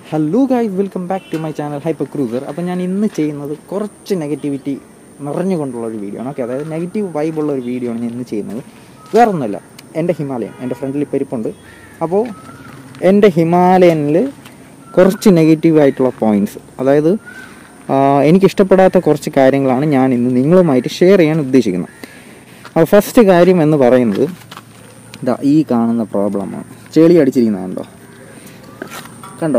hello guys welcome back to my channel hyper cruiser അപ്പോൾ ഞാൻ ഇന്ന് ചെയ്യുന്നത് കുറച്ച് നെഗറ്റിവിറ്റി നിറഞ്ഞുകൊണ്ടുള്ള ഒരു വീഡിയോ ആണ് ഓക്കെ അതായത് നെഗറ്റീവ് വൈബുള്ള ഒരു വീഡിയോ ആണ് ഞാൻ ഇന്ന് ചെയ്യുന്നത് വേറെ ഒന്നുമല്ല എൻ്റെ ഹിമാലയൻ എൻ്റെ ഫ്രണ്ടിൽ ഇപ്പോൾ ഇരിപ്പുണ്ട് അപ്പോൾ എൻ്റെ ഹിമാലയനിൽ കുറച്ച് നെഗറ്റീവ് ആയിട്ടുള്ള പോയിൻറ്റ്സ് അതായത് ആ, എനിക്കിഷ്ടപ്പെടാത്ത കുറച്ച് കാര്യങ്ങളാണ് ഞാൻ ഇന്ന് നിങ്ങളുമായിട്ട് ഷെയർ ചെയ്യാൻ ഉദ്ദേശിക്കുന്നത് അപ്പോൾ ഫസ്റ്റ് കാര്യം എന്ന് പറയുന്നത് ഇതാ ഈ കാണുന്ന പ്രോബ്ലമാണ് ചെളി അടിച്ചിരിക്കുന്നത് കണ്ടോ കണ്ടോ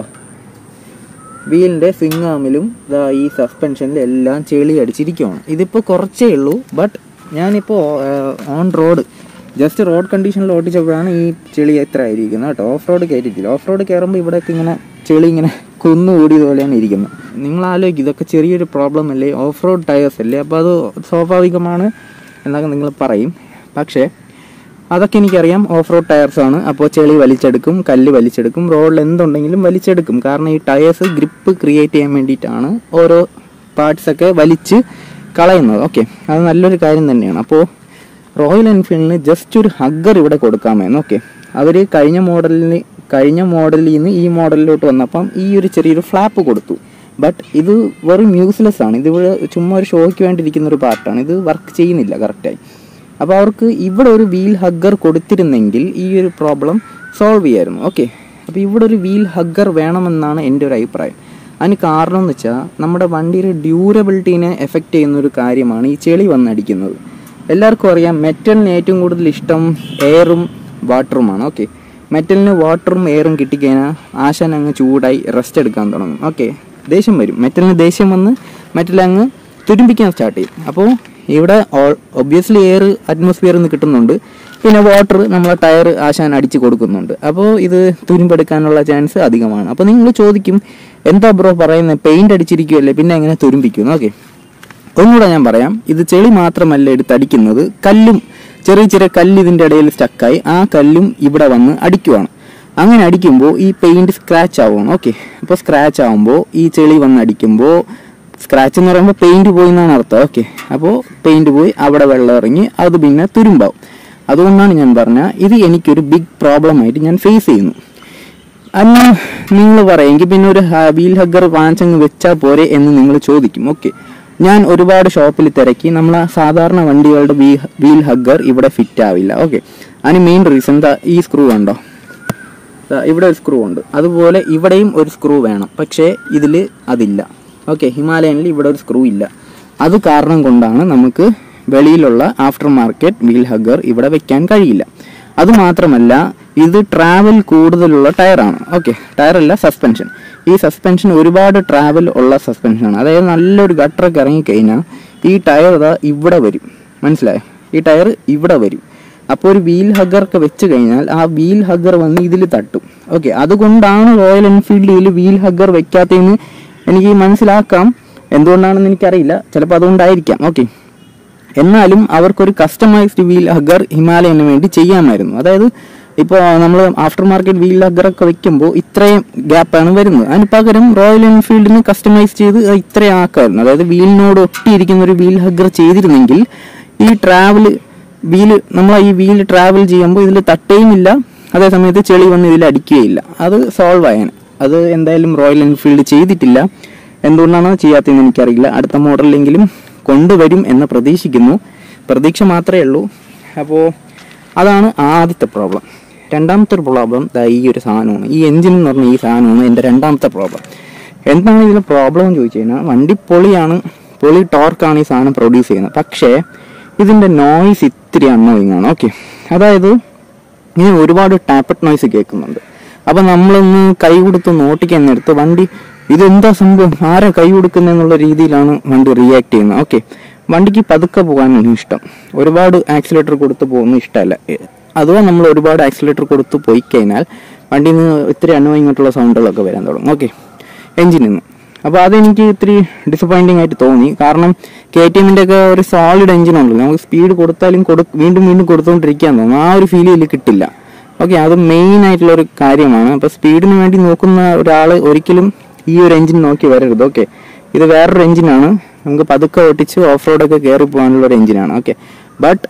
വീലിൻ്റെ ഫിങ്ങാമിലും ഇതാ ഈ സസ്പെൻഷനിലും എല്ലാം ചെളി അടിച്ചിരിക്കുകയാണ് ഇതിപ്പോൾ കുറച്ചേ ഉള്ളൂ ബട്ട് ഞാനിപ്പോൾ ഓൺ റോഡ് ജസ്റ്റ് റോഡ് കണ്ടീഷനിൽ ഓടിച്ചപ്പോഴാണ് ഈ ചെളി എത്ര ആയിരിക്കുന്നത് കേട്ടോ ഓഫ് റോഡ് കയറ്റിയിട്ടില്ല ഓഫ് റോഡ് കയറുമ്പോൾ ഇവിടെയൊക്കെ ഇങ്ങനെ ചെളി ഇങ്ങനെ കുന്നു കൂടിയതുപോലെയാണ് ഇരിക്കുന്നത് നിങ്ങൾ ആലോചിക്കും ഇതൊക്കെ ചെറിയൊരു പ്രോബ്ലം അല്ലേ ഓഫ് റോഡ് ടയേഴ്സ് അല്ലേ അപ്പോൾ അത് സ്വാഭാവികമാണ് എന്നൊക്കെ നിങ്ങൾ പറയും പക്ഷേ അതൊക്കെ എനിക്കറിയാം ഓഫ് റോഡ് ടയർസ് ആണ് അപ്പോൾ ചെളി വലിച്ചെടുക്കും കല്ല് വലിച്ചെടുക്കും റോഡിൽ എന്തുണ്ടെങ്കിലും വലിച്ചെടുക്കും കാരണം ഈ ടയേഴ്സ് ഗ്രിപ്പ് ക്രിയേറ്റ് ചെയ്യാൻ വേണ്ടിയിട്ടാണ് ഓരോ പാർട്സ് ഒക്കെ വലിച്ച് കളയുന്നത് ഓക്കെ അത് നല്ലൊരു കാര്യം തന്നെയാണ് അപ്പോൾ റോയൽ എൻഫീൽഡിന് ജസ്റ്റ് ഒരു ഹഗ്ഗർ ഇവിടെ കൊടുക്കാമെന്ന് ഓക്കെ അവർ കഴിഞ്ഞ മോഡലിന് കഴിഞ്ഞ മോഡലിൽ നിന്ന് ഈ മോഡലിലോട്ട് വന്നപ്പം ഈ ഒരു ചെറിയൊരു ഫ്ലാപ്പ് കൊടുത്തു ബട്ട് ഇത് വെറും യൂസ്ലെസ് ആണ് ഇത് ഇവിടെ ചുമ്മാ ഒരു ഷോയ്ക്ക് വേണ്ടിയിരിക്കുന്ന ഒരു പാർട്ടാണ് ഇത് വർക്ക് ചെയ്യുന്നില്ല കറക്റ്റായി അപ്പോൾ അവർക്ക് ഇവിടെ ഒരു വീൽ ഹഗ്ഗർ കൊടുത്തിരുന്നെങ്കിൽ ഈ ഒരു പ്രോബ്ലം സോൾവ് ചെയ്യായിരുന്നു ഓക്കെ അപ്പോൾ ഇവിടെ ഒരു വീൽ ഹഗ്ഗർ വേണമെന്നാണ് എൻ്റെ ഒരു അഭിപ്രായം അതിന് കാരണം എന്ന് വെച്ചാൽ നമ്മുടെ വണ്ടിയുടെ ഡ്യൂറബിലിറ്റീനെ എഫക്റ്റ് ചെയ്യുന്ന ഒരു കാര്യമാണ് ഈ ചെളി വന്നടിക്കുന്നത് എല്ലാവർക്കും അറിയാം മെറ്റലിന് ഏറ്റവും കൂടുതൽ ഇഷ്ടം എയറും വാട്ടറുമാണ് ഓക്കെ മെറ്റലിന് വാട്ടറും എയറും കിട്ടിക്കഴിഞ്ഞാൽ ആശാൻ അങ്ങ് ചൂടായി റെസ്റ്റ് എടുക്കാൻ തുടങ്ങും ഓക്കെ ദേഷ്യം വരും മെറ്റലിന് ദേഷ്യം വന്ന് മെറ്റൽ അങ്ങ് തുരുമ്പിക്കാൻ സ്റ്റാർട്ട് ചെയ്യും അപ്പോൾ ഇവിടെ ഒബ്വിയസ്ലി എയർ അറ്റ്മോസ്ഫിയറിൽ നിന്ന് കിട്ടുന്നുണ്ട് പിന്നെ വാട്ടർ നമ്മളെ ടയർ ആശാൻ അടിച്ച് കൊടുക്കുന്നുണ്ട് അപ്പോൾ ഇത് തുരുമ്പെടുക്കാനുള്ള ചാൻസ് അധികമാണ് അപ്പോൾ നിങ്ങൾ ചോദിക്കും എന്താ ബ്രോ പറയുന്നത് പെയിന്റ് അടിച്ചിരിക്കുമല്ലേ പിന്നെ എങ്ങനെ തുരുമ്പിക്കും ഓക്കെ ഒന്നുകൂടെ ഞാൻ പറയാം ഇത് ചെളി മാത്രമല്ല എടുത്തടിക്കുന്നത് കല്ലും ചെറിയ ചെറിയ കല്ല് ഇതിൻ്റെ ഇടയിൽ സ്റ്റക്കായി ആ കല്ലും ഇവിടെ വന്ന് അടിക്കുവാണ് അങ്ങനെ അടിക്കുമ്പോൾ ഈ പെയിന്റ് സ്ക്രാച്ച് ആവുകയാണ് ഓക്കെ അപ്പോൾ സ്ക്രാച്ച് ആവുമ്പോൾ ഈ ചെളി വന്ന് അടിക്കുമ്പോൾ സ്ക്രാച്ച് എന്ന് പറയുമ്പോൾ പെയിന്റ് പോയി എന്നാണ് അർത്ഥം ഓക്കെ അപ്പോൾ പെയിന്റ് പോയി അവിടെ വെള്ളം ഇറങ്ങി അത് പിന്നെ തുരുമ്പാവും അതുകൊണ്ടാണ് ഞാൻ പറഞ്ഞ ഇത് എനിക്കൊരു ബിഗ് പ്രോബ്ലം ആയിട്ട് ഞാൻ ഫേസ് ചെയ്യുന്നു അന്ന് നിങ്ങൾ പറയുമെങ്കിൽ പിന്നെ ഒരു വീൽ ഹഗ്ഗർ വാങ്ങിച്ചങ്ങ് വെച്ചാൽ പോരെ എന്ന് നിങ്ങൾ ചോദിക്കും ഓക്കെ ഞാൻ ഒരുപാട് ഷോപ്പിൽ തിരക്കി നമ്മൾ സാധാരണ വണ്ടികളുടെ വീൽ ഹഗ്ഗർ ഇവിടെ ഫിറ്റ് ആവില്ല ഓക്കെ അതിന് മെയിൻ റീസൺ ദാ ഈ സ്ക്രൂ കണ്ടോ ദാ ഇവിടെ ഒരു സ്ക്രൂ ഉണ്ട് അതുപോലെ ഇവിടെയും ഒരു സ്ക്രൂ വേണം പക്ഷേ ഇതിൽ അതില്ല ഓക്കെ ഹിമാലയനിൽ ഇവിടെ ഒരു സ്ക്രൂ ഇല്ല അത് കാരണം കൊണ്ടാണ് നമുക്ക് വെളിയിലുള്ള ആഫ്റ്റർ മാർക്കറ്റ് വീൽ ഹഗ്ഗർ ഇവിടെ വെക്കാൻ കഴിയില്ല അതുമാത്രമല്ല ഇത് ട്രാവൽ കൂടുതലുള്ള ടയറാണ് ഓക്കെ ടയറല്ല സസ്പെൻഷൻ ഈ സസ്പെൻഷൻ ഒരുപാട് ട്രാവൽ ഉള്ള സസ്പെൻഷനാണ് അതായത് നല്ലൊരു ഗട്ടറൊക്കെ ഇറങ്ങിക്കഴിഞ്ഞാൽ ഈ ടയർ ഇതാ ഇവിടെ വരും മനസ്സിലായോ ഈ ടയർ ഇവിടെ വരും അപ്പോൾ ഒരു വീൽ ഹഗ്ഗറൊക്കെ വെച്ച് കഴിഞ്ഞാൽ ആ വീൽ ഹഗ്ഗർ വന്ന് ഇതിൽ തട്ടും ഓക്കെ അതുകൊണ്ടാണ് റോയൽ എൻഫീൽഡ് ഇതിൽ വീൽ ഹഗ്ഗർ വെക്കാത്തതെന്ന് എനിക്ക് മനസ്സിലാക്കാം എന്തുകൊണ്ടാണെന്ന് എനിക്കറിയില്ല ചിലപ്പോൾ അതുകൊണ്ടായിരിക്കാം ഓക്കെ എന്നാലും അവർക്കൊരു കസ്റ്റമൈസ്ഡ് വീൽ ഹഗ്ഗർ ഹിമാലയന് വേണ്ടി ചെയ്യാമായിരുന്നു അതായത് ഇപ്പോൾ നമ്മൾ ആഫ്റ്റർ മാർക്കറ്റ് വീൽ ഹഗ്ഗറൊക്കെ വെക്കുമ്പോൾ ഇത്രയും ഗ്യാപ്പാണ് വരുന്നത് അതിന് പകരം റോയൽ എൻഫീൽഡിന് കസ്റ്റമൈസ് ചെയ്ത് അത് ഇത്രയും ആക്കായിരുന്നു അതായത് വീലിനോട് ഒട്ടിയിരിക്കുന്ന ഒരു വീൽ ഹഗ്ഗർ ചെയ്തിരുന്നെങ്കിൽ ഈ ട്രാവൽ വീല് നമ്മൾ ഈ വീല് ട്രാവൽ ചെയ്യുമ്പോൾ ഇതിൽ തട്ടുകയുമില്ല അതേ സമയത്ത് ചെളി വന്ന് ഇതിൽ അടിക്കുകയില്ല അത് സോൾവ് ആയാണ് അത് എന്തായാലും റോയൽ എൻഫീൽഡ് ചെയ്തിട്ടില്ല എന്തുകൊണ്ടാണ് ചെയ്യാത്തതെന്ന് എനിക്കറിയില്ല അടുത്ത മോഡലിലെങ്കിലും കൊണ്ടുവരും എന്ന് പ്രതീക്ഷിക്കുന്നു പ്രതീക്ഷ മാത്രമേ ഉള്ളൂ അപ്പോൾ അതാണ് ആദ്യത്തെ പ്രോബ്ലം രണ്ടാമത്തെ ഒരു പ്രോബ്ലം ദാ ഈ ഒരു സാധനമാണ് ഈ എഞ്ചിൻ എന്ന് പറഞ്ഞ ഈ സാധനമാണ് എൻ്റെ രണ്ടാമത്തെ പ്രോബ്ലം എന്താണ് ഇതിലെ പ്രോബ്ലം എന്ന് ചോദിച്ചു കഴിഞ്ഞാൽ വണ്ടി പൊളിയാണ് പൊളി ടോർക്കാണ് ഈ സാധനം പ്രൊഡ്യൂസ് ചെയ്യുന്നത് പക്ഷേ ഇതിൻ്റെ നോയ്സ് ഇത്തിരി അണ്ണോയിങ് ആണ് ഓക്കെ അതായത് ഇങ്ങനെ ഒരുപാട് ടാപ്പറ്റ് നോയ്സ് കേൾക്കുന്നുണ്ട് അപ്പം നമ്മളൊന്ന് കൈ കൊടുത്ത് നോട്ടിക്കാൻ നേരത്ത് വണ്ടി ഇതെന്താ സംഭവം ആരാ കൈ കൊടുക്കുന്നതെന്നുള്ള രീതിയിലാണ് വണ്ടി റിയാക്ട് ചെയ്യുന്നത് ഓക്കെ വണ്ടിക്ക് പതുക്കെ പോകാനാണ് ഇഷ്ടം ഒരുപാട് ആക്സിലേറ്റർ കൊടുത്ത് പോകുന്ന ഇഷ്ടമല്ല എ- അഥവാ നമ്മൾ ഒരുപാട് ആക്സിലേറ്റർ കൊടുത്ത് പോയി കഴിഞ്ഞാൽ വണ്ടിയിൽ നിന്ന് ഇത്തിരി അന്വയിങ്ങോട്ടുള്ള സൗണ്ടുകളൊക്കെ വരാൻ തുടങ്ങും ഓക്കെ എഞ്ചിനിൽ നിന്ന് അപ്പോൾ അതെനിക്ക് ഇത്തിരി ഡിസപ്പോയിൻറ്റിംഗ് ആയിട്ട് തോന്നി കാരണം കെ ടി എമ്മിൻ്റെ ഒക്കെ ഒരു സോളിഡ് എഞ്ചിനുണ്ടല്ലോ നമുക്ക് സ്പീഡ് കൊടുത്താലും കൊടു വീണ്ടും വീണ്ടും കൊടുത്തുകൊണ്ടിരിക്കാൻ തോന്നും ആ ഒരു ഫീൽ ഇതിൽ കിട്ടില്ല ഓക്കെ അത് മെയിൻ ആയിട്ടുള്ള ഒരു കാര്യമാണ് അപ്പോൾ സ്പീഡിന് വേണ്ടി നോക്കുന്ന ഒരാൾ ഒരിക്കലും ഈ ഒരു എഞ്ചിൻ നോക്കി വരരുത് ഓക്കെ ഇത് വേറൊരു എഞ്ചിനാണ് നമുക്ക് പതുക്കെ ഓട്ടിച്ച് ഓഫ് റോഡൊക്കെ കയറി പോകാനുള്ള ഒരു എഞ്ചിനാണ് ഓക്കെ ബട്ട്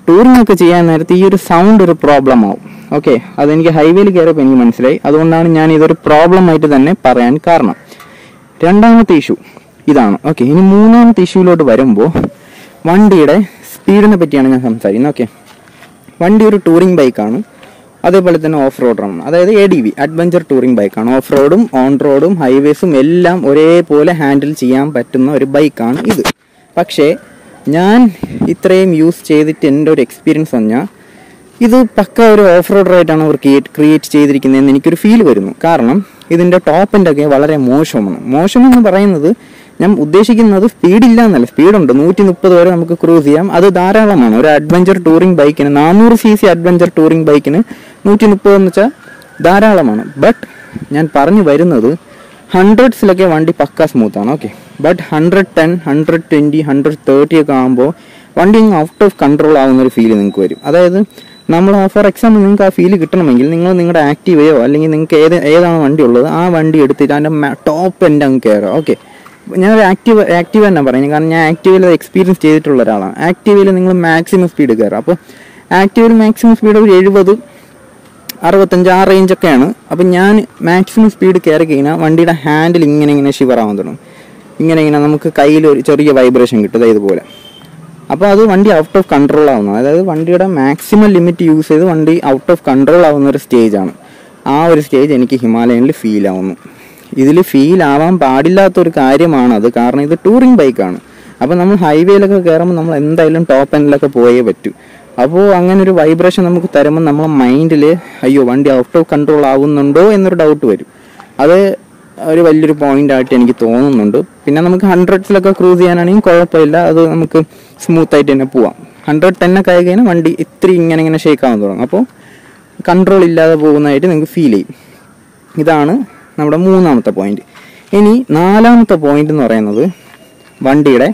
ടൂറിംഗ് ഒക്കെ ചെയ്യാൻ നേരത്ത് ഈ ഒരു സൗണ്ട് ഒരു പ്രോബ്ലം ആവും ഓക്കെ അതെനിക്ക് ഹൈവേയിൽ കയറിയപ്പോൾ എനിക്ക് മനസ്സിലായി അതുകൊണ്ടാണ് ഞാൻ ഇതൊരു പ്രോബ്ലം ആയിട്ട് തന്നെ പറയാൻ കാരണം രണ്ടാമത്തെ ഇഷ്യൂ ഇതാണ് ഓക്കെ ഇനി മൂന്നാമത്തെ ഇഷ്യൂയിലോട്ട് വരുമ്പോൾ വണ്ടിയുടെ സ്പീഡിനെ പറ്റിയാണ് ഞാൻ സംസാരിക്കുന്നത് ഓക്കെ വണ്ടി ഒരു ടൂറിംഗ് ബൈക്കാണ് അതേപോലെ തന്നെ ഓഫ് റോഡറാണ് അതായത് A D V adventure touring ബൈക്കാണ് ഓഫ് റോഡും ഓൺ റോഡും ഹൈവേസും എല്ലാം ഒരേപോലെ ഹാൻഡിൽ ചെയ്യാൻ പറ്റുന്ന ഒരു ബൈക്കാണ് ഇത് പക്ഷേ ഞാൻ ഇത്രയും യൂസ് ചെയ്തിട്ട് എൻ്റെ ഒരു എക്സ്പീരിയൻസ് പറഞ്ഞാൽ ഇത് പക്ക ഒരു ഓഫ് റോഡ് റൈഡാണ് അവർ ക്രിയേറ്റ് ക്രിയേറ്റ് ചെയ്തിരിക്കുന്നതെന്ന് എനിക്കൊരു ഫീൽ വരുന്നു കാരണം ഇതിൻ്റെ ടോപ്പ് എൻ്റെ ഒക്കെ വളരെ മോശമാണ് മോശമെന്ന് പറയുന്നത് ഞാൻ ഉദ്ദേശിക്കുന്നത് സ്പീഡില്ല എന്നല്ല സ്പീഡുണ്ട് നൂറ്റി മുപ്പത് വരെ നമുക്ക് ക്രൂസ് ചെയ്യാം അത് ധാരാളമാണ് ഒരു അഡ്വഞ്ചർ ടൂറിംഗ് ബൈക്കിന് നാനൂറ് സി സി അഡ്വഞ്ചർ ടൂറിംഗ് ബൈക്കിന് നൂറ്റി മുപ്പത് എന്ന് വെച്ചാൽ ധാരാളമാണ് ബട്ട് ഞാൻ പറഞ്ഞു വരുന്നത് ഹൺഡ്രഡ്സിലൊക്കെ വണ്ടി പക്ക സ്മൂത്താണ് okay but hundred ten hundred twenty hundred thirty ഒക്കെ ആകുമ്പോൾ വണ്ടി അങ്ങ് ഔട്ട് ഓഫ് കൺട്രോൾ ആവുന്ന ഒരു ഫീൽ നിങ്ങൾക്ക് വരും അതായത് നമ്മൾ ഫോർ എക്സാമ്പിൾ നിങ്ങൾക്ക് ആ ഫീൽ കിട്ടണമെങ്കിൽ നിങ്ങൾ നിങ്ങളുടെ ആക്റ്റീവയോ അല്ലെങ്കിൽ നിങ്ങൾക്ക് ഏത് ഏതാണ് വണ്ടി ഉള്ളത് ആ വണ്ടി എടുത്തിട്ട് അതിൻ്റെ ടോപ്പ് എൻ്റെ അങ്ങ് കയറുക ഓക്കെ ഞാനൊരു ആക്റ്റീവ് ആക്റ്റീവ് തന്നെ പറയുന്നത് കാരണം ഞാൻ ആക്റ്റീവിൽ എക്സ്പീരിയൻസ് ചെയ്തിട്ടുള്ള ഒരാളാണ് ആക്റ്റീവിൽ നിങ്ങൾ മാക്സിമം സ്പീഡ് കയറുക അപ്പോൾ ആക്റ്റീവിൽ മാക്സിമം സ്പീഡ് ഒരു എഴുപത് അറുപത്തഞ്ച് ആ റേഞ്ചൊക്കെയാണ് അപ്പം ഞാൻ മാക്സിമം സ്പീഡ് കയറി കഴിഞ്ഞാൽ വണ്ടിയുടെ ഹാൻഡിൽ ഇങ്ങനെ ഇങ്ങനെ ഷിവറാവാൻ തുടങ്ങും ഇങ്ങനെ ഇങ്ങനെ നമുക്ക് കയ്യിൽ ഒരു ചെറിയ വൈബ്രേഷൻ കിട്ടും ദേ ഇതുപോലെ അപ്പോൾ അത് വണ്ടി ഔട്ട് ഓഫ് കൺട്രോൾ ആവുന്നു അതായത് വണ്ടിയുടെ മാക്സിമം ലിമിറ്റ് യൂസ് ചെയ്ത് വണ്ടി ഔട്ട് ഓഫ് കൺട്രോൾ ആവുന്ന ഒരു സ്റ്റേജാണ് ആ ഒരു സ്റ്റേജ് എനിക്ക് ഹിമാലയനിൽ ഫീൽ ആവുന്നു ഇതിൽ ഫീൽ ആവാൻ പാടില്ലാത്ത ഒരു കാര്യമാണത് കാരണം ഇത് ടൂറിംഗ് ബൈക്കാണ് അപ്പോൾ നമ്മൾ ഹൈവേയിലൊക്കെ കയറുമ്പോൾ നമ്മൾ എന്തായാലും ടോപ്പ് എൻഡിലൊക്കെ പോയേ പറ്റൂ അപ്പോൾ അങ്ങനെ ഒരു വൈബ്രേഷൻ നമുക്ക് തരുമ്പോൾ നമ്മളെ മൈൻഡിൽ അയ്യോ വണ്ടി ഔട്ട് ഓഫ് കൺട്രോൾ ആവുന്നുണ്ടോ എന്നൊരു ഡൗട്ട് വരും അത് ഒരു വലിയൊരു പോയിന്റ് ആയിട്ട് എനിക്ക് തോന്നുന്നുണ്ട് പിന്നെ നമുക്ക് ഹൺഡ്രഡ്സിലൊക്കെ ക്രൂസ് ചെയ്യാനാണെങ്കിൽ കുഴപ്പമില്ല അത് നമുക്ക് സ്മൂത്ത് ആയിട്ട് തന്നെ പോവാം ഹൺഡ്രഡ് ടെന്നൊക്കെ ആയി കഴിഞ്ഞാൽ വണ്ടി ഇത്തിരി ഇങ്ങനെ ഇങ്ങനെ ഷേക്ക് ആവാൻ തുടങ്ങും അപ്പോൾ കൺട്രോൾ ഇല്ലാതെ പോകുന്നതായിട്ട് നിങ്ങൾക്ക് ഫീൽ ചെയ്യും ഇതാണ് നമ്മുടെ മൂന്നാമത്തെ പോയിന്റ് ഇനി നാലാമത്തെ പോയിന്റ് എന്ന് പറയുന്നത് വണ്ടിയുടെ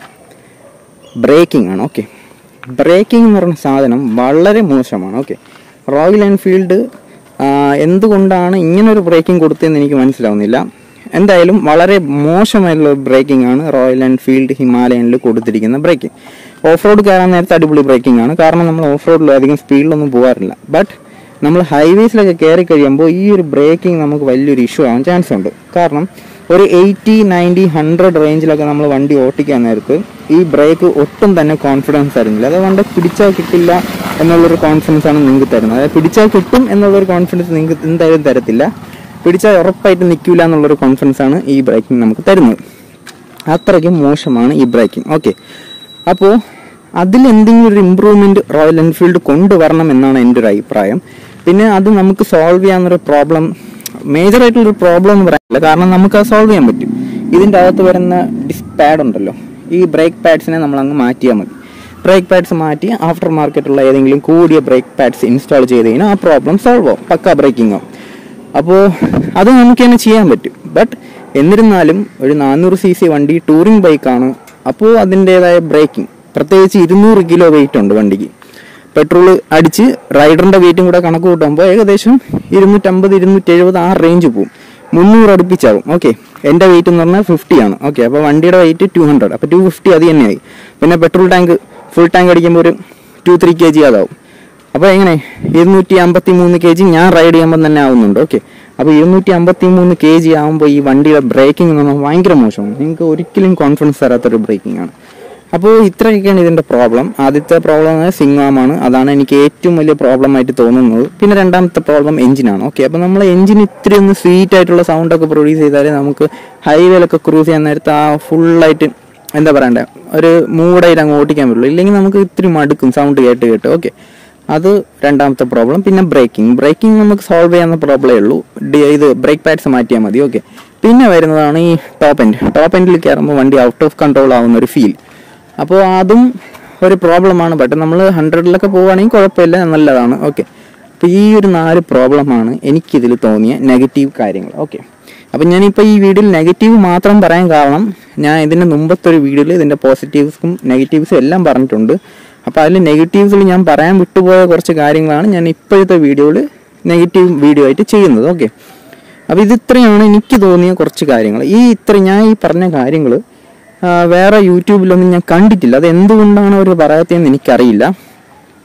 ബ്രേക്കിംഗ് ആണ് ഓക്കെ ബ്രേക്കിംഗ് എന്ന് പറയുന്ന സാധനം വളരെ മോശമാണ് ഓക്കെ റോയൽ എൻഫീൽഡ് എന്തുകൊണ്ടാണ് ഇങ്ങനെ ഒരു ബ്രേക്കിംഗ് കൊടുത്തതെന്ന് എനിക്ക് മനസ്സിലാവുന്നില്ല എന്തായാലും വളരെ മോശമായിട്ടുള്ള ബ്രേക്കിംഗ് ആണ് റോയൽ എൻഫീൽഡ് ഹിമാലയനിൽ കൊടുത്തിരിക്കുന്ന ബ്രേക്കിംഗ് ഓഫ് റോഡ് കയറാൻ നേരത്തെ അടിപൊളി ബ്രേക്കിംഗ് ആണ് കാരണം നമ്മൾ ഓഫ് റോഡിൽ അധികം സ്പീഡിലൊന്നും പോകാറില്ല ബട്ട് നമ്മൾ ഹൈവേസിലൊക്കെ കയറി കഴിയുമ്പോൾ ഈ ഒരു ബ്രേക്കിംഗ് നമുക്ക് വലിയൊരു ഇഷ്യൂ ആവാൻ ചാൻസ് ഉണ്ട് കാരണം ഒരു എയ്റ്റി നയൻറ്റി ഹൺഡ്രഡ് റേഞ്ചിലൊക്കെ നമ്മൾ വണ്ടി ഓട്ടിക്കാൻ നേരത്ത് ഈ ബ്രേക്ക് ഒട്ടും തന്നെ കോൺഫിഡൻസ് തരുന്നില്ല അതുകൊണ്ട് പിടിച്ചാൽ കിട്ടില്ല എന്നുള്ളൊരു കോൺഫിഡൻസ് ആണ് നിങ്ങൾക്ക് തരുന്നത് അതായത് പിടിച്ചാൽ കിട്ടും എന്നുള്ളൊരു കോൺഫിഡൻസ് നിങ്ങൾക്ക് എന്തായാലും തരത്തില്ല പിടിച്ചാൽ ഉറപ്പായിട്ട് നിൽക്കില്ല എന്നുള്ളൊരു കോൺഫിഡൻസ് ആണ് ഈ ബ്രേക്കിംഗ് നമുക്ക് തരുന്നത് അത്രയ്ക്കും മോശമാണ് ഈ ബ്രേക്കിംഗ് ഓക്കെ അപ്പോൾ അതിൽ എന്തെങ്കിലും ഒരു ഇമ്പ്രൂവ്മെന്റ് റോയൽ എൻഫീൽഡ് കൊണ്ടുവരണം എന്നാണ് എൻ്റെ ഒരു അഭിപ്രായം പിന്നെ അത് നമുക്ക് സോൾവ് ചെയ്യാവുന്നൊരു പ്രോബ്ലം മേജർ ആയിട്ടുള്ളൊരു പ്രോബ്ലം എന്ന് പറയാനില്ല കാരണം നമുക്ക് അത് സോൾവ് ചെയ്യാൻ പറ്റും ഇതിൻ്റെ അകത്ത് വരുന്ന ഡിസ് പാഡ് ഉണ്ടല്ലോ ഈ ബ്രേക്ക് പാഡ്സിനെ നമ്മൾ അങ്ങ് മാറ്റിയാൽ മതി ബ്രേക്ക് പാഡ്സ് മാറ്റി ആഫ്റ്റർ മാർക്കറ്റുള്ള ഏതെങ്കിലും കൂടിയ ബ്രേക്ക് പാഡ്സ് ഇൻസ്റ്റാൾ ചെയ്ത് കഴിഞ്ഞാൽ ആ പ്രോബ്ലം സോൾവ് ആവും പക്ക ബ്രേക്കിംഗ് ആവും അപ്പോൾ അത് നമുക്ക് തന്നെ ചെയ്യാൻ പറ്റും ബട്ട് എന്നിരുന്നാലും ഒരു നാനൂറ് സി സി വണ്ടി ടൂറിംഗ് ബൈക്കാണ് അപ്പോൾ അതിൻ്റെതായ ബ്രേക്കിംഗ് പ്രത്യേകിച്ച് ഇരുന്നൂറ് കിലോ വെയിറ്റ് ഉണ്ട് വണ്ടിക്ക് പെട്രോൾ അടിച്ച് റൈഡറിൻ്റെ വെയിറ്റും കൂടെ കണക്ക് കൂട്ടുമ്പോൾ ഏകദേശം ഇരുന്നൂറ്റമ്പത് ഇരുന്നൂറ്റി എഴുപത് ആ റേഞ്ച് പോകും മുന്നൂറ് അടുപ്പിച്ചാകും ഓക്കെ എൻ്റെ വെയിറ്റ് എന്ന് പറഞ്ഞാൽ ഫിഫ്റ്റി ആണ് ഓക്കെ അപ്പോൾ വണ്ടിയുടെ വെയിറ്റ് ടു ഹൺഡ്രഡ് അപ്പോൾ ടു ഫിഫ്റ്റി അത് തന്നെയായി പിന്നെ പെട്രോൾ ടാങ്ക് ഫുൾ ടാങ്ക് അടിക്കുമ്പോൾ ഒരു ടു ത്രീ കെ ജി അതാവും അപ്പോൾ എങ്ങനെ ഇരുന്നൂറ്റി അമ്പത്തി മൂന്ന് കെ ജി ഞാൻ റൈഡ് ചെയ്യുമ്പോൾ തന്നെ ആവുന്നുണ്ട് ഓക്കെ അപ്പോൾ ഇരുന്നൂറ്റി അമ്പത്തി മൂന്ന് കെ ജി ആകുമ്പോൾ ഈ വണ്ടിയുടെ ബ്രേക്കിംഗ് എന്ന് പറഞ്ഞാൽ ഭയങ്കര മോശമാണ് നിങ്ങൾക്ക് ഒരിക്കലും കോൺഫിഡൻസ് തരാത്തൊരു ബ്രേക്കിംഗ് ആണ് അപ്പോൾ ഇത്രയൊക്കെയാണ് ഇതിൻ്റെ പ്രോബ്ലം ആദ്യത്തെ പ്രോബ്ലം സിംഗാമാണ് അതാണ് എനിക്ക് ഏറ്റവും വലിയ പ്രോബ്ലം ആയിട്ട് തോന്നുന്നത് പിന്നെ രണ്ടാമത്തെ പ്രോബ്ലം എഞ്ചിനാണ് ഓക്കെ അപ്പോൾ നമ്മൾ എഞ്ചിൻ ഇത്തിരി ഒന്ന് സ്വീറ്റ് ആയിട്ടുള്ള സൗണ്ടൊക്കെ പ്രൊഡ്യൂസ് ചെയ്താലേ നമുക്ക് ഹൈവേയിലൊക്കെ ക്രൂസ് ചെയ്യാൻ നേരത്ത് ആ ഫുള്ളായിട്ട് എന്താ പറയണ്ടേ ഒരു മൂഡായിട്ട് അങ്ങ് ഓടിക്കാൻ പറ്റുള്ളൂ ഇല്ലെങ്കിൽ നമുക്ക് ഇത്തിരി മടുക്കും സൗണ്ട് കേട്ട് കേട്ട് ഓക്കെ അത് രണ്ടാമത്തെ പ്രോബ്ലം പിന്നെ ബ്രേക്കിംഗ് ബ്രേക്കിംഗ് നമുക്ക് സോൾവ് ചെയ്യാവുന്ന പ്രോബ്ലമേ ഉള്ളൂ ഡി- ഇത് ബ്രേക്ക് പാഡ്സ് മാറ്റിയാൽ മതി ഓക്കെ പിന്നെ വരുന്നതാണ് ഈ ടോപ്പ് എൻഡ് ടോപ്പ് എൻഡിൽ കയറുമ്പോൾ വണ്ടി ഔട്ട് ഓഫ് കൺട്രോൾ ആവുന്ന ഒരു ഫീൽ അപ്പോൾ അതും ഒരു പ്രോബ്ലമാണ് ബട്ട് നമ്മൾ ഹൺഡ്രഡിലൊക്കെ പോവുകയാണെങ്കിൽ കുഴപ്പമില്ല നല്ലതാണ് ഓക്കെ അപ്പോൾ ഈ ഒരു നാല് പ്രോബ്ലമാണ് എനിക്കിതിൽ തോന്നിയ നെഗറ്റീവ് കാര്യങ്ങൾ ഓക്കെ അപ്പം ഞാനിപ്പോൾ ഈ വീഡിയോയിൽ നെഗറ്റീവ് മാത്രം പറയാൻ കാരണം ഞാൻ ഇതിൻ്റെ മുമ്പത്തെ ഒരു വീഡിയോയിൽ ഇതിൻ്റെ പോസിറ്റീവ്സും നെഗറ്റീവ്സും എല്ലാം പറഞ്ഞിട്ടുണ്ട് അപ്പോൾ അതിൽ നെഗറ്റീവ്സിൽ ഞാൻ പറയാൻ വിട്ടുപോയ കുറച്ച് കാര്യങ്ങളാണ് ഞാൻ ഇപ്പോഴത്തെ വീഡിയോയിൽ നെഗറ്റീവ് വീഡിയോ ആയിട്ട് ചെയ്യുന്നത് ഓക്കെ അപ്പോൾ ഇത് ഇത്രയാണ് എനിക്ക് തോന്നിയ കുറച്ച് കാര്യങ്ങൾ ഈ ഇത്ര ഞാൻ ഈ പറഞ്ഞ കാര്യങ്ങൾ വേറെ യൂട്യൂബിലൊന്നും ഞാൻ കണ്ടിട്ടില്ല അത് എന്തുകൊണ്ടാണ് അവർ പറയാത്തതെന്ന് എനിക്കറിയില്ല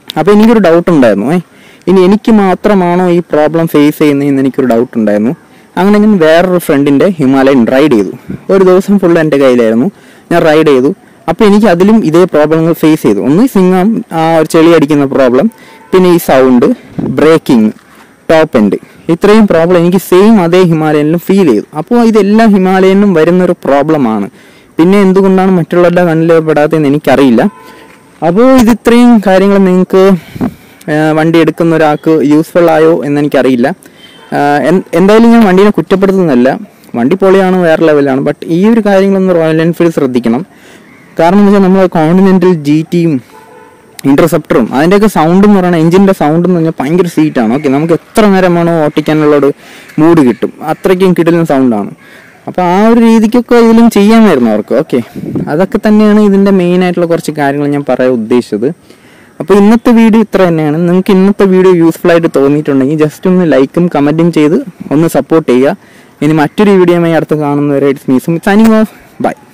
അപ്പോൾ എനിക്കൊരു ഡൗട്ട് ഉണ്ടായിരുന്നു ഏ ഇനി എനിക്ക് മാത്രമാണോ ഈ പ്രോബ്ലം ഫേസ് ചെയ്യുന്നതെന്ന് എനിക്കൊരു ഡൗട്ട് ഉണ്ടായിരുന്നു അങ്ങനെ ഞാൻ വേറൊരു ഫ്രണ്ടിൻ്റെ ഹിമാലയൻ റൈഡ് ചെയ്തു ഒരു ദിവസം ഫുൾ എൻ്റെ കയ്യിലായിരുന്നു ഞാൻ റൈഡ് ചെയ്തു അപ്പോൾ എനിക്ക് അതിലും ഇതേ പ്രോബ്ലങ്ങൾ ഫേസ് ചെയ്തു ഒന്ന് സിംഗം ആ ഒരു ചെളി അടിക്കുന്ന പ്രോബ്ലം പിന്നെ ഈ സൗണ്ട് ബ്രേക്കിംഗ് ടോപ്പ് എൻഡ് ഇത്രയും പ്രോബ്ലം എനിക്ക് സെയിം അതേ ഹിമാലയനിലും ഫീൽ ചെയ്തു അപ്പോൾ ഇതെല്ലാം ഹിമാലയനിലും വരുന്നൊരു പ്രോബ്ലമാണ് പിന്നെ എന്തുകൊണ്ടാണ് മറ്റുള്ളവരുടെ കണ്ണിൽ പെടാത്തതെന്ന് എനിക്കറിയില്ല അപ്പോൾ ഇത് ഇത്രയും കാര്യങ്ങൾ നിങ്ങൾക്ക് വണ്ടി എടുക്കുന്ന ഒരാൾക്ക് യൂസ്ഫുൾ ആയോ എന്ന് എനിക്കറിയില്ല ആ, എൻ- എന്തായാലും ഞാൻ വണ്ടീനെ കുറ്റപ്പെടുത്തുന്നില്ല വണ്ടി പൊളിയാണ് വേറെ ലെവലാണ് ബട്ട് ഈ ഒരു കാര്യങ്ങളൊന്ന് റോയൽ എൻഫീൽഡ് ശ്രദ്ധിക്കണം കാരണം എന്ന് വെച്ചാൽ നമ്മൾ കോണ്ടിനെന്റൽ ജി ടിയും ഇന്റർസെപ്റ്ററും അതിൻ്റെയൊക്കെ സൗണ്ട് എന്ന് പറയുന്നത് എഞ്ചിൻ്റെ സൗണ്ട് എന്ന് പറഞ്ഞാൽ ഭയങ്കര സീറ്റാണ് ഓക്കെ നമുക്ക് എത്ര നേരം വേണോ ഓട്ടിക്കാനുള്ളൊരു മൂഡ് കിട്ടും അത്രയ്ക്കും കിട്ടുന്ന സൗണ്ടാണ് അപ്പോൾ ആ ഒരു രീതിക്കൊക്കെ ഇതിലും ചെയ്യാമായിരുന്നു അവർക്ക് ഓക്കെ അതൊക്കെ തന്നെയാണ് ഇതിൻ്റെ മെയിൻ ആയിട്ടുള്ള കുറച്ച് കാര്യങ്ങൾ ഞാൻ പറയാൻ ഉദ്ദേശിച്ചത് അപ്പോൾ ഇന്നത്തെ വീഡിയോ ഇത്ര തന്നെയാണ് നിങ്ങൾക്ക് ഇന്നത്തെ വീഡിയോ യൂസ്ഫുൾ ആയിട്ട് തോന്നിയിട്ടുണ്ടെങ്കിൽ ജസ്റ്റ് ഒന്ന് ലൈക്കും കമൻറ്റും ചെയ്ത് ഒന്ന് സപ്പോർട്ട് ചെയ്യുക ഇനി മറ്റൊരു വീഡിയോയുമായി അടുത്ത് കാണുന്നവരെ ഇറ്റ്സ് മീസും സൈനിങ് ഓഫ് ബൈ